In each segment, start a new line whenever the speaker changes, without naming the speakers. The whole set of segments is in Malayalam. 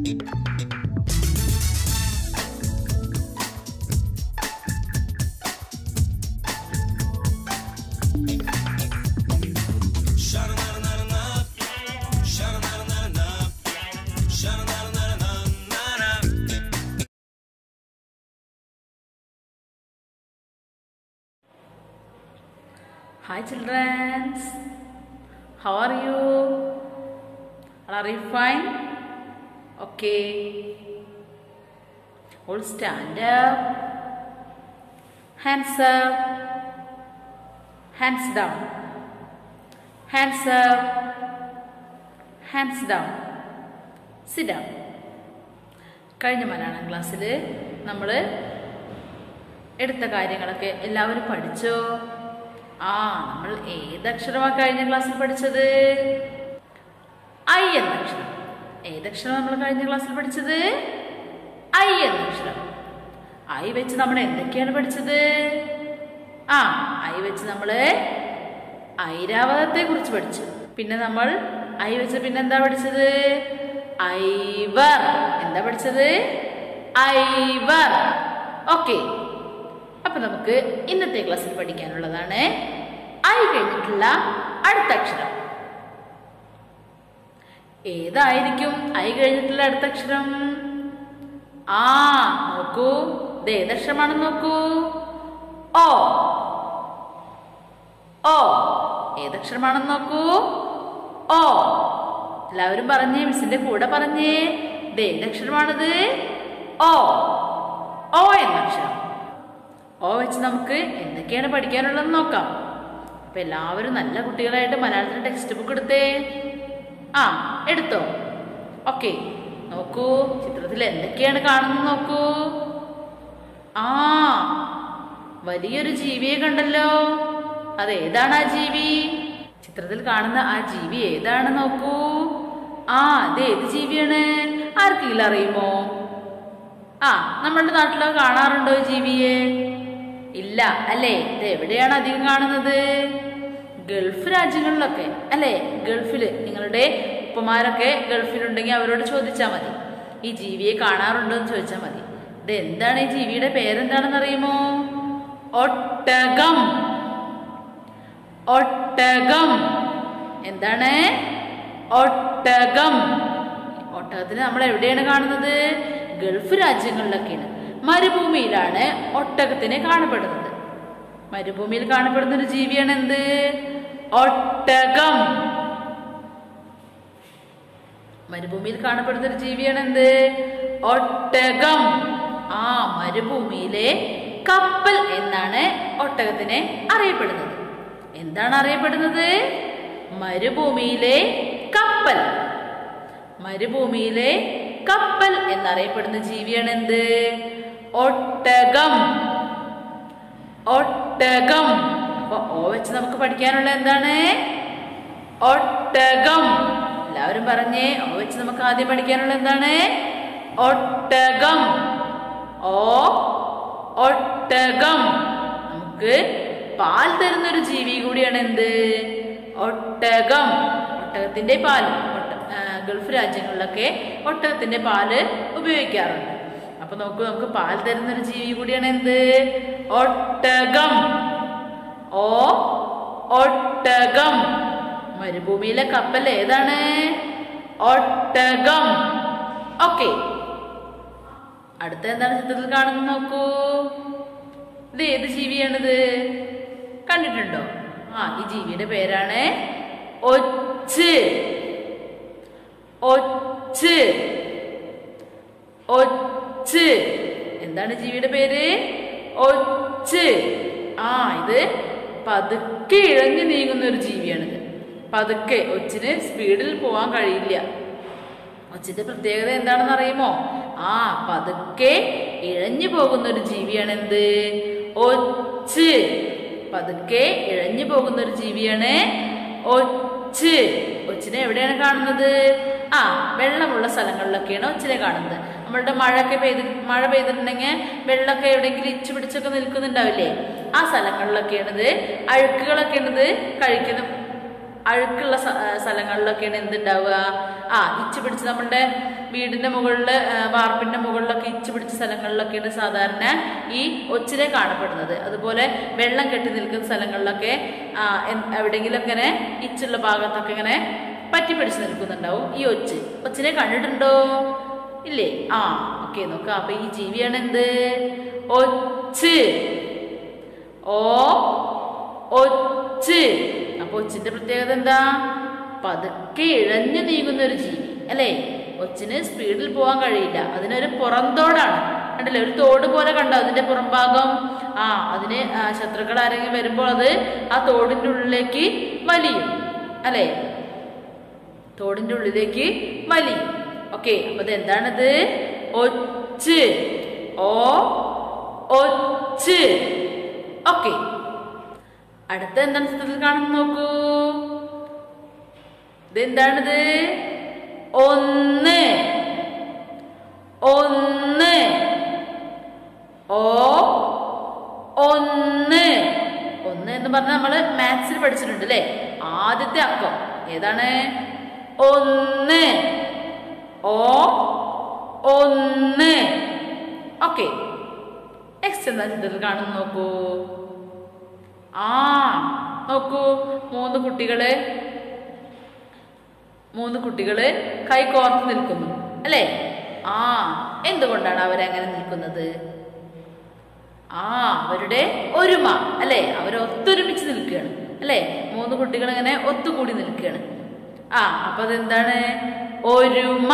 Hi children. How are you? Are you fine? Okay. All stand up. Hands up. Hands down. Hands up. Hands down. Sit down. കഴിഞ്ഞ മലയാളം ക്ലാസ്സിൽ നമ്മൾ എടുത്ത കാര്യങ്ങളൊക്കെ എല്ലാവരും പഠിച്ചോ ആ നമ്മൾ ഏതക്ഷരമാണ് കഴിഞ്ഞ ക്ലാസ്സിൽ പഠിച്ചത് ഐ എന്ന അക്ഷരം ഏതക്ഷരം നമ്മൾ കഴിഞ്ഞ ക്ലാസ്സിൽ പഠിച്ചത് ഐ എന്ന അക്ഷരം ഐ വെച്ച് നമ്മൾ എന്തൊക്കെയാണ് പഠിച്ചത് ആ ഐ വെച്ച് നമ്മൾ ഐരാവതത്തെ കുറിച്ച് പഠിച്ചു പിന്നെ നമ്മൾ ഐ വെച്ച് പിന്നെ എന്താ പഠിച്ചത് ഐവർ എന്താ പഠിച്ചത് ഐവർ ഓക്കെ അപ്പൊ നമുക്ക് ഇന്നത്തെ ക്ലാസ്സിൽ പഠിക്കാനുള്ളതാണ് ഐ കഴിഞ്ഞിട്ടുള്ള അടുത്ത അക്ഷരം ഏതായിരിക്കും ഐ കഴിഞ്ഞിട്ടുള്ള അടുത്ത അക്ഷരം ആ നോക്കൂ ഇത് ഏതക്ഷരമാണെന്ന് നോക്കൂ ഓ ഓ ഏതക്ഷരമാണെന്ന് നോക്കൂ ഓ എല്ലാവരും പറഞ്ഞേ മിസ്സിന്റെ കൂടെ പറഞ്ഞേ ഇത് ഏതക്ഷരമാണിത് ഓ ഓ എന്ന അക്ഷരം ഓ വെച്ച് നമുക്ക് എന്തൊക്കെയാണ് പഠിക്കാനുള്ളതെന്ന് നോക്കാം അപ്പൊ എല്ലാവരും നല്ല കുട്ടികളായിട്ട് മലയാളത്തിന് ടെക്സ്റ്റ് ബുക്ക് എടുത്തേ ആ എടുത്തോ ഓക്കെ നോക്കൂ ചിത്രത്തിൽ എന്തൊക്കെയാണ് കാണുന്നത് നോക്കൂ ആ വലിയൊരു ജീവിയെ കണ്ടല്ലോ അത് ഏതാണ് ആ ജീവി ചിത്രത്തിൽ കാണുന്ന ആ ജീവി ഏതാണ് നോക്കൂ ആ ഇത് ഏത് ജീവിയാണ് ആർക്കെങ്കിലും അറിയുമോ ആ നമ്മളുടെ നാട്ടിലൊക്കെ കാണാറുണ്ടോ ഈ ജീവിയെ ഇല്ല അല്ലേ ഇത് എവിടെയാണ് അധികം കാണുന്നത് ഗൾഫ് രാജ്യങ്ങളിലൊക്കെ അല്ലേ ഗൾഫില് നിങ്ങളുടെ ഉപ്പമാരൊക്കെ ഗൾഫിലുണ്ടെങ്കിൽ അവരോട് ചോദിച്ചാൽ മതി ഈ ജീവിയെ കാണാറുണ്ടോ എന്ന് ചോദിച്ചാൽ മതി ഇത് എന്താണ് ഈ ജീവിയുടെ പേരെന്താണെന്ന് അറിയുമോ ഒട്ടകം ഒട്ടകം എന്താണ് ഒട്ടകം ഒട്ടകത്തിന് നമ്മൾ എവിടെയാണ് കാണുന്നത് ഗൾഫ് രാജ്യങ്ങളിലൊക്കെയാണ് മരുഭൂമിയിലാണ് ഒട്ടകത്തിനെ കാണപ്പെടുന്നത് മരുഭൂമിയിൽ കാണപ്പെടുന്ന ഒരു ജീവിയാണ് എന്ത് ഒട്ടകം മരുഭൂമിയിൽ കാണപ്പെടുന്ന ഒരു ജീവിയാണ് എന്ത് ഒട്ടകം ആ മരുഭൂമിയിലെ കപ്പൽ എന്നാണ് ഒട്ടകത്തിനെ അറിയപ്പെടുന്നത് എന്താണ് അറിയപ്പെടുന്നത് മരുഭൂമിയിലെ കപ്പൽ മരുഭൂമിയിലെ കപ്പൽ എന്നറിയപ്പെടുന്ന ജീവിയാണ് എന്ത് ഒട്ടകം ഒട്ടകം അപ്പൊ ഓ വെച്ച് നമുക്ക് പഠിക്കാനുള്ള എന്താണ് ഒട്ടകം എല്ലാവരും പറഞ്ഞേ ഓ വെച്ച് നമുക്ക് ആദ്യം പഠിക്കാനുള്ള എന്താണ് ഒട്ടകം ഓ ഒട്ടകം നമുക്ക് പാൽ തരുന്ന ഒരു ജീവി കൂടിയാണ് എന്ത് ഒട്ടകം ഒട്ടകത്തിന്റെ പാൽ ഒട്ട- ആ, ഗൾഫ് രാജ്യങ്ങളിലൊക്കെ ഒട്ടകത്തിന്റെ പാല് ഉപയോഗിക്കാറുണ്ട് അപ്പൊ നോക്കൂ നമുക്ക് പാൽ തരുന്ന ഒരു ജീവി കൂടിയാണ് എന്ത് ഒട്ടകം ഓ ഒട്ടകം മരുഭൂമിയിലെ കപ്പൽ ഏതാണ് ഒട്ടകം ഓക്കെ അടുത്ത എന്താണ് ചിത്രത്തിൽ കാണുന്നത് നോക്കൂ ഇത് ഏത് ജീവിയാണിത് കണ്ടിട്ടുണ്ടോ ആ ഈ ജീവിയുടെ പേരാണ് ഒച്ച് ഒച്ച് ഒച്ച് എന്താണ് ജീവിയുടെ പേര് ഒച്ച് ആ ഇത് പതുക്കെ ഇഴഞ്ഞു നീങ്ങുന്ന ഒരു ജീവിയാണിത് പതുക്കെ ഒച്ചിന് സ്പീഡിൽ പോകാൻ കഴിയില്ല ഒച്ചിന്റെ പ്രത്യേകത എന്താണെന്ന് അറിയുമോ ആ പതുക്കെ ഇഴഞ്ഞു പോകുന്ന ഒരു ജീവിയാണ് എന്ത് ഒച്ച് പതുക്കെ ഇഴഞ്ഞു പോകുന്ന ഒരു ജീവിയാണ് ഒച്ച് ഒച്ചിനെ എവിടെയാണ് കാണുന്നത് ആ വെള്ളമുള്ള സ്ഥലങ്ങളിലൊക്കെയാണ് ഒച്ചിനെ കാണുന്നത് നമ്മളുടെ മഴയൊക്കെ പെയ്ത് മഴ പെയ്തിട്ടുണ്ടെങ്കിൽ വെള്ളമൊക്കെ എവിടെയെങ്കിലും ഇച്ചു പിടിച്ചൊക്കെ നിൽക്കുന്നുണ്ടാവില്ലേ ആ സ്ഥലങ്ങളിലൊക്കെയാണിത് അഴുക്കുകളൊക്കെയാണിത് കഴിക്കുന്ന അഴുക്കുള്ള സ- ആ, സ്ഥലങ്ങളിലൊക്കെയാണ് എന്തുണ്ടാവുക ആ ഇച്ച് പിടിച്ച് നമ്മളുടെ വീടിന്റെ മുകളിൽ വാർപ്പിന്റെ മുകളിലൊക്കെ ഇച്ച് പിടിച്ച സ്ഥലങ്ങളിലൊക്കെയാണ് സാധാരണ ഈ ഒച്ചിനെ കാണപ്പെടുന്നത് അതുപോലെ വെള്ളം കെട്ടി നിൽക്കുന്ന സ്ഥലങ്ങളിലൊക്കെ ആ, എൻ- എവിടെയെങ്കിലുമൊക്കെ ഇങ്ങനെ ഇച്ചുള്ള ഭാഗത്തൊക്കെ ഇങ്ങനെ പറ്റി പിടിച്ച് നിൽക്കുന്നുണ്ടാവും ഈ ഒച്ച് ഒച്ചിനെ കണ്ടിട്ടുണ്ടോ ഇല്ലേ ആ ഓക്കെ നോക്കാം അപ്പൊ ഈ ജീവിയാണ് എന്ത് ഒച്ച് ഓ ഒച്ച് അപ്പൊ ഒച്ചിന്റെ പ്രത്യേകത എന്താ പതുക്കെ ഇഴഞ്ഞു നീങ്ങുന്ന ഒരു ജീവി അല്ലേ ഒച്ചിന് സ്പീഡിൽ പോകാൻ കഴിയില്ല അതിനൊരു പുറന്തോടാണ് കണ്ടില്ലേ ഒരു തോട് പോലെ കണ്ടോ അതിന്റെ പുറംഭാഗം ആ അതിന് ആ, ശത്രുക്കൾ ആരെങ്കിലും വരുമ്പോൾ അത് ആ തോടിന്റെ ഉള്ളിലേക്ക് വലിയും അല്ലേ തോടിന്റെ ഉള്ളിലേക്ക് വലി ഓക്കെ അപ്പൊ ഇത് എന്താണിത് ഒച്ച് ഓ ഒച്ച് ഓക്കെ അടുത്ത എന്താണ് ചിത്രത്തിൽ കാണുന്ന നോക്കൂ ഇതെന്താണിത് ഒന്ന് ഒന്ന് ഓ ഒന്ന് ഒന്ന് എന്ന് പറഞ്ഞാൽ നമ്മള് മാത്സിൽ പഠിച്ചിട്ടുണ്ട് അല്ലേ ആദ്യത്തെ അക്കം ഏതാണ് ഒന്ന് ഓ ഒന്ന് ഓക്കെ നെക്സ്റ്റ് എന്താ ചിത്രത്തിൽ കാണുന്നു നോക്കൂ ആ നോക്കൂ മൂന്ന് കുട്ടികള് മൂന്ന് കുട്ടികള് കൈ കോർത്ത് നിൽക്കുന്നു അല്ലേ ആ എന്തുകൊണ്ടാണ് അവരങ്ങനെ നിൽക്കുന്നത് ആ അവരുടെ ഒരുമ അല്ലേ അവർ ഒത്തൊരുമിച്ച് നിൽക്കുകയാണ് അല്ലേ മൂന്ന് കുട്ടികൾ ഇങ്ങനെ ഒത്തുകൂടി നിൽക്കുകയാണ് ആ അപ്പൊ അതെന്താണ് ഒരുമ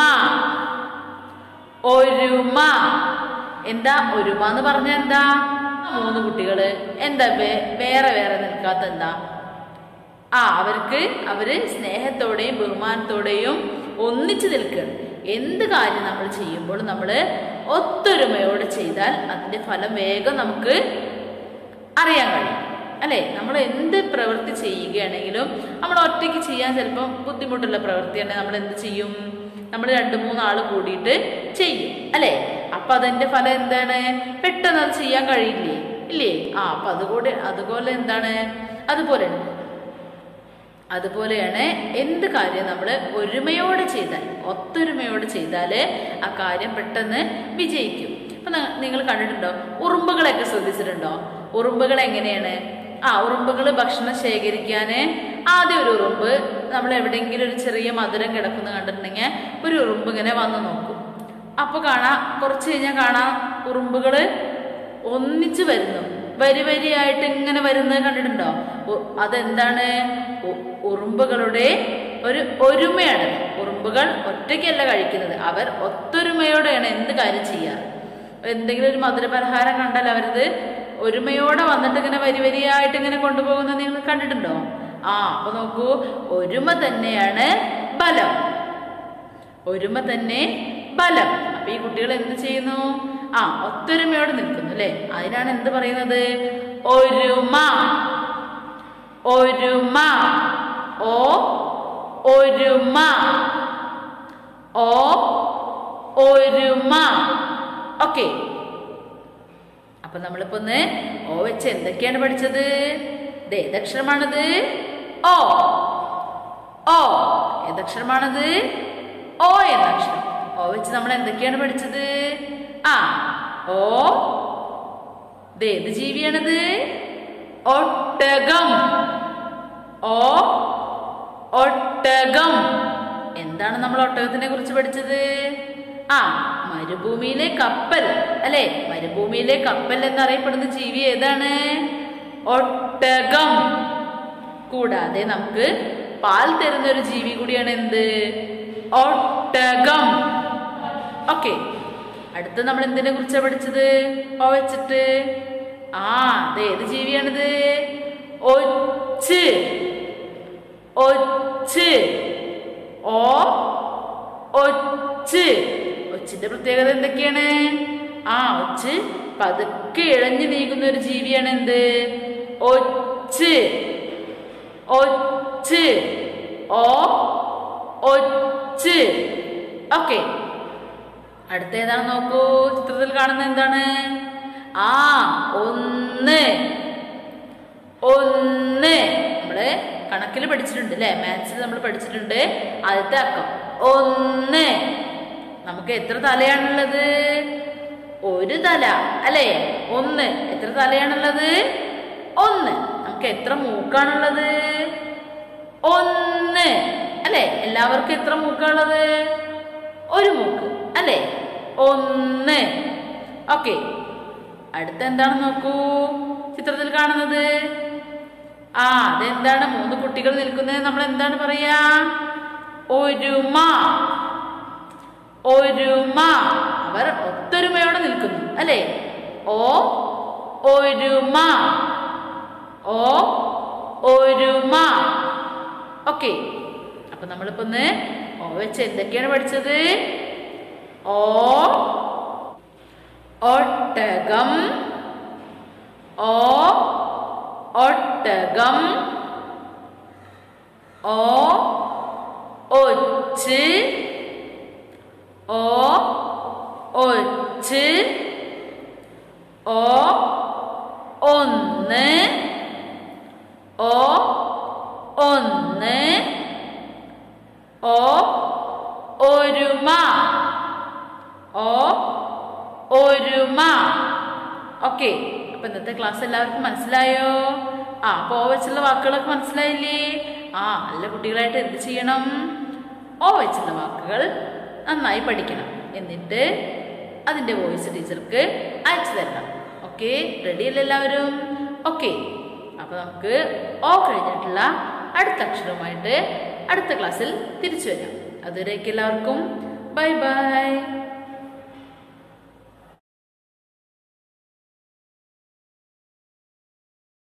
ഒരുമ എന്താ ഒരുമ എന്ന് പറഞ്ഞ എന്താ മൂന്ന് കുട്ടികള് എന്താ വേ- വേറെ വേറെ നിൽക്കാത്ത എന്താ ആ അവർക്ക് അവര് സ്നേഹത്തോടെയും ബഹുമാനത്തോടെയും ഒന്നിച്ചു നിൽക്കുകയാണ് എന്ത് കാര്യം നമ്മൾ ചെയ്യുമ്പോൾ നമ്മൾ ഒത്തൊരുമയോടെ ചെയ്താൽ അതിന്റെ ഫലം വേഗം നമുക്ക് അറിയാൻ കഴിയും അല്ലെ നമ്മൾ എന്ത് പ്രവൃത്തി ചെയ്യുകയാണെങ്കിലും നമ്മൾ ഒറ്റയ്ക്ക് ചെയ്യാൻ ചിലപ്പം ബുദ്ധിമുട്ടുള്ള പ്രവൃത്തിയാണ് നമ്മൾ എന്ത് ചെയ്യും നമ്മൾ രണ്ട് മൂന്നാൾ കൂടിയിട്ട് ചെയ്യും അല്ലെ അപ്പൊ അതിന്റെ ഫലം എന്താണ് പെട്ടെന്ന് അത് ചെയ്യാൻ കഴിയില്ലേ ഇല്ലേ ആ അപ്പൊ അതുകൂടെ അതുപോലെ എന്താണ് അതുപോലെയാണ് അതുപോലെയാണ് എന്ത് കാര്യം നമ്മൾ ഒരുമയോടെ ചെയ്താൽ ഒത്തൊരുമയോടെ ചെയ്താൽ ആ കാര്യം പെട്ടെന്ന് വിജയിക്കും ഇപ്പൊ നിങ്ങൾ കണ്ടിട്ടുണ്ടോ ഉറുമ്പുകളൊക്കെ ശ്രദ്ധിച്ചിട്ടുണ്ടോ ഉറുമ്പുകൾ എങ്ങനെയാണ് ആ ഉറുമ്പുകൾ ഭക്ഷണം ശേഖരിക്കാന് ആദ്യം ഒരു ഉറുമ്പ് നമ്മൾ എവിടെയെങ്കിലും ഒരു ചെറിയ മധുരം കിടക്കുന്ന കണ്ടിട്ടുണ്ടെങ്കിൽ ഒരു ഉറുമ്പ് ഇങ്ങനെ വന്ന് നോക്കും അപ്പൊ കാണാം കുറച്ച് കഴിഞ്ഞാൽ കാണാം ഉറുമ്പുകള് ഒന്നിച്ചു വരുന്നു വരി വരിയായിട്ട് ഇങ്ങനെ വരുന്നത് കണ്ടിട്ടുണ്ടോ ഉ- അതെന്താണ് ഉ- ഉറുമ്പുകളുടെ ഒരു ഒരുമയാണ് ഉറുമ്പുകൾ ഒറ്റയ്ക്കല്ല കഴിക്കുന്നത് അവർ ഒത്തൊരുമയോടെയാണ് എന്ത് കാര്യം ചെയ്യാറ് എന്തെങ്കിലും ഒരു മധുരപലഹാരം കണ്ടാൽ അവരത് ഒരുമയോടെ വന്നിട്ട് ഇങ്ങനെ വരി വരിയായിട്ട് ഇങ്ങനെ കൊണ്ടുപോകുന്നത് നിങ്ങൾ കണ്ടിട്ടുണ്ടോ ആ അപ്പൊ നോക്കൂ ഒരുമ തന്നെയാണ് ബലം ഒരുമ തന്നെ ബലം അപ്പൊ ഈ കുട്ടികൾ എന്ത് ചെയ്യുന്നു ആ ഒത്തൊരുമയോടെ നിൽക്കുന്നു അല്ലെ അതിനാണ് എന്ത് പറയുന്നത് ഒരുമ ഒരുമ ഓ ഒരുമ ഓ ഒരുമ ഓക്കെ അപ്പൊ നമ്മളിപ്പോ ഒന്ന് ഓ വെച്ച് എന്തൊക്കെയാണ് പഠിച്ചത് ഇത് ഏതക്ഷരമാണിത് ഓ ഓ ഏതക്ഷരമാണത് ഓ എന്ന അക്ഷരം ഓ വെച്ച് നമ്മൾ എന്തൊക്കെയാണ് പഠിച്ചത് ആ ഓ ഇത് ഏത് ജീവിയാണത് ഒട്ടകം ഓ ഒട്ടകം എന്താണ് നമ്മൾ ഒട്ടകത്തിനെ കുറിച്ച് പഠിച്ചത് ആ മരുഭൂമിയിലെ കപ്പൽ അല്ലെ മരുഭൂമിയിലെ കപ്പൽ എന്നറിയപ്പെടുന്ന ജീവി ഏതാണ് ഒട്ടകം കൂടാതെ നമുക്ക് പാൽ തരുന്ന ഒരു ജീവി കൂടിയാണ് എന്ത് ഒട്ടകം ഓക്കെ അടുത്ത നമ്മൾ എന്തിനെ കുറിച്ചാ പഠിച്ചത് ഓ വെച്ചിട്ട് ആ ഇത് ഏത് ജീവിയാണിത് ഒച്ച് ഒച്ച് ഓ ഒച്ച് ഒച്ചിന്റെ പ്രത്യേകത എന്തൊക്കെയാണ് ആ ഒച്ച് പതുക്കെ ഇഴഞ്ഞു നീങ്ങുന്ന ഒരു ജീവിയാണ് എന്ത് ഒച്ച് ഒച്ച് ഓ ഒച്ച് ഓക്കെ അടുത്ത ഏതാണ് നോക്കൂ ചിത്രത്തിൽ കാണുന്നത് എന്താണ് ആ ഒന്ന് ഒന്ന് നമ്മള് കണക്കിൽ പഠിച്ചിട്ടുണ്ട് അല്ലേ മാത്സിൽ നമ്മൾ പഠിച്ചിട്ടുണ്ട് ആദ്യത്തെ അക്കം ഒന്ന് നമുക്ക് എത്ര തലയാണുള്ളത് ഒരു തല അല്ലേ ഒന്ന് എത്ര തലയാണുള്ളത് ഒന്ന് നമുക്ക് എത്ര മൂക്കാണുള്ളത് ഒന്ന് അല്ലേ എല്ലാവർക്കും എത്ര മൂക്കാണുള്ളത് ഒരു മൂക്ക് അല്ലേ ഒന്ന് ഓക്കെ അടുത്ത എന്താണ് നോക്കൂ ചിത്രത്തിൽ കാണുന്നത് ആ അതെന്താണ് മൂന്ന് കുട്ടികൾ നിൽക്കുന്നത് നമ്മൾ എന്താണ് പറയാ ഒരുമ ഒരുമ അവർ ഒത്തൊരുമയോടെ നിൽക്കുന്നു അല്ലേ ഓ ഒരുമ ഓ ഒരുമ ഓക്കെ അപ്പൊ നമ്മളിപ്പോ ഒന്ന് ഓ വെച്ച് എന്തൊക്കെയാണ് പഠിച്ചത് ഓ ഒട്ടകം ഓ ഒട്ടകം ഓ ഒച്ച് ഓ ഒച്ച് ഓ ഒന്ന് ഓ ഒന്ന് ഓ ഒരുമ ഓ ഒരുമ ഓക്കെ അപ്പൊ ഇന്നത്തെ ക്ലാസ് എല്ലാവർക്കും മനസ്സിലായോ ആ അപ്പൊ ഓ വെച്ചുള്ള വാക്കുകളൊക്കെ മനസ്സിലായില്ലേ ആ നല്ല കുട്ടികളായിട്ട് എന്ത് ചെയ്യണം ഓ വെച്ചുള്ള വാക്കുകൾ നന്നായി പഠിക്കണം എന്നിട്ട് അതിന്റെ വോയിസ് ടീച്ചർക്ക് അയച്ചു തരണം ഓക്കെ റെഡി അല്ലേ എല്ലാവരും ഓക്കെ അപ്പൊ നമുക്ക് ഓ കഴിഞ്ഞിട്ടുള്ള അടുത്ത അക്ഷരവുമായിട്ട് അടുത്ത ക്ലാസ്സിൽ തിരിച്ചു വരാം അതുവരേക്ക് എല്ലാവർക്കും ബൈ ബൈ